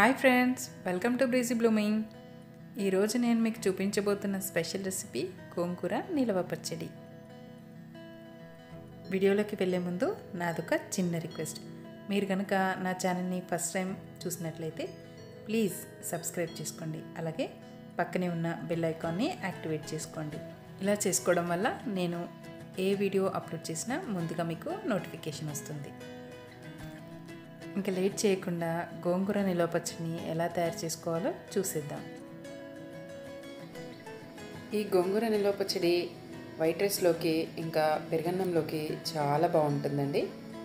hi friends welcome to Breezy Blooming ఈరోజు నేను మీకు చూపించబోతున్న స్పెషల్ రెసిపీ గోంగూర నిలవ పచ్చడి వీడియోలోకి వెళ్ళే ముందు నాదొక చిన్న రిక్వెస్ట్ మీరు కనుక నా ఛానల్ని ఫస్ట్ టైం చూసినట్లయితే ప్లీజ్ సబ్స్క్రైబ్ చేసుకోండి అలాగే పక్కనే ఉన్న బెల్ ఐకాన్ని యాక్టివేట్ చేసుకోండి ఇలా చేసుకోవడం వల్ల నేను ఏ వీడియో అప్లోడ్ చేసినా ముందుగా మీకు నోటిఫికేషన్ వస్తుంది ఇంకా లేట్ చేయకుండా గోంగూర నిలవ పచ్చడిని ఎలా తయారు చేసుకోవాలో చూసేద్దాం ఈ గోంగూర నిల్వ పచ్చడి వైట్ రైస్లోకి ఇంకా పెరుగన్నంలోకి చాలా బాగుంటుందండి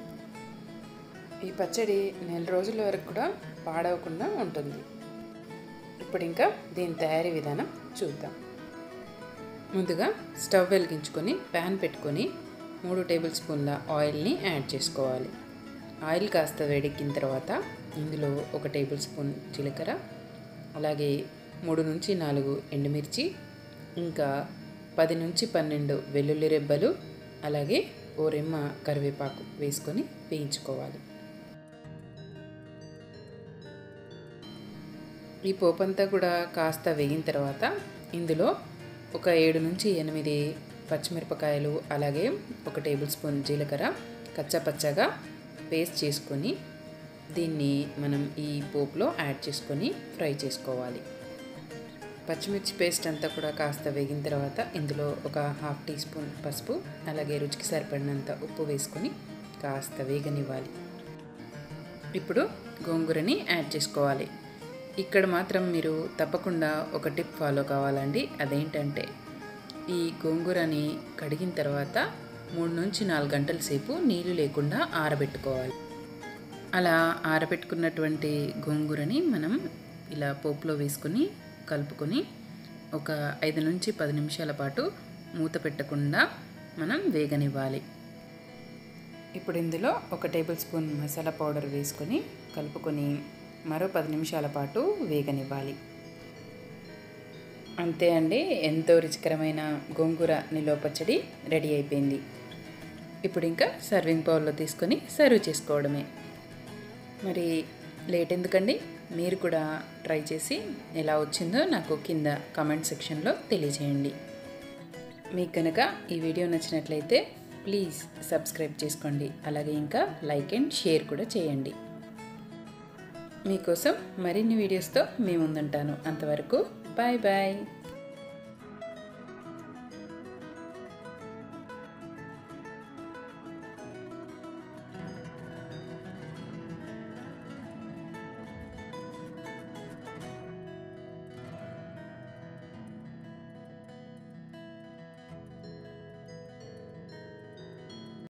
ఈ పచ్చడి నెల రోజుల వరకు కూడా పాడవకుండా ఉంటుంది ఇప్పుడు ఇంకా దీని తయారీ విధానం చూద్దాం ముందుగా స్టవ్ వెలిగించుకొని ప్యాన్ పెట్టుకొని మూడు టేబుల్ స్పూన్ల ఆయిల్ని యాడ్ చేసుకోవాలి ఆయిల్ కాస్త వేడెక్కిన తర్వాత ఇందులో ఒక టేబుల్ స్పూన్ జీలకర్ర అలాగే మూడు నుంచి నాలుగు ఎండుమిర్చి ఇంకా పది నుంచి పన్నెండు వెల్లుల్లి రెబ్బలు అలాగే ఓ రెమ్మ కరివేపాకు వేసుకొని వేయించుకోవాలి ఈ పోపంతా కూడా కాస్త వేగిన తర్వాత ఇందులో ఒక ఏడు నుంచి ఎనిమిది పచ్చిమిరపకాయలు అలాగే ఒక టేబుల్ స్పూన్ జీలకర్ర కచ్చపచ్చగా పేస్ట్ చేసుకొని దీన్ని మనం ఈ పోపులో యాడ్ చేసుకొని ఫ్రై చేసుకోవాలి పచ్చిమిర్చి పేస్ట్ అంతా కూడా కాస్త వేగిన తర్వాత ఇందులో ఒక హాఫ్ టీ స్పూన్ పసుపు అలాగే రుచికి సరిపడినంత ఉప్పు వేసుకొని కాస్త వేగనివ్వాలి ఇప్పుడు గోంగూరని యాడ్ చేసుకోవాలి ఇక్కడ మాత్రం మీరు తప్పకుండా ఒక టిప్ ఫాలో కావాలండి అదేంటంటే ఈ గోంగూరని కడిగిన తర్వాత మూడు నుంచి నాలుగు గంటల సేపు నీళ్ళు లేకుండా ఆరబెట్టుకోవాలి అలా ఆరబెట్టుకున్నటువంటి గోంగూరని మనం ఇలా పోపులో వేసుకొని కలుపుకొని ఒక ఐదు నుంచి పది నిమిషాల పాటు మూత పెట్టకుండా మనం వేగనివ్వాలి ఇప్పుడు ఇందులో ఒక టేబుల్ స్పూన్ మసాలా పౌడర్ వేసుకొని కలుపుకొని మరో పది నిమిషాల పాటు వేగనివ్వాలి అంతే అండి ఎంతో రుచికరమైన గోంగూర నిలువ పచ్చడి రెడీ అయిపోయింది ఇప్పుడు ఇంకా సర్వింగ్ బౌల్లో తీసుకొని సర్వ్ చేసుకోవడమే మరి లేట్ ఎందుకండి మీరు కూడా ట్రై చేసి ఎలా వచ్చిందో నాకు కింద కామెంట్ సెక్షన్లో తెలియజేయండి మీకు కనుక ఈ వీడియో నచ్చినట్లయితే ప్లీజ్ సబ్స్క్రైబ్ చేసుకోండి అలాగే ఇంకా లైక్ అండ్ షేర్ కూడా చేయండి మీకోసం మరిన్ని వీడియోస్తో మీ ముందుంటాను అంతవరకు బాయ్ బాయ్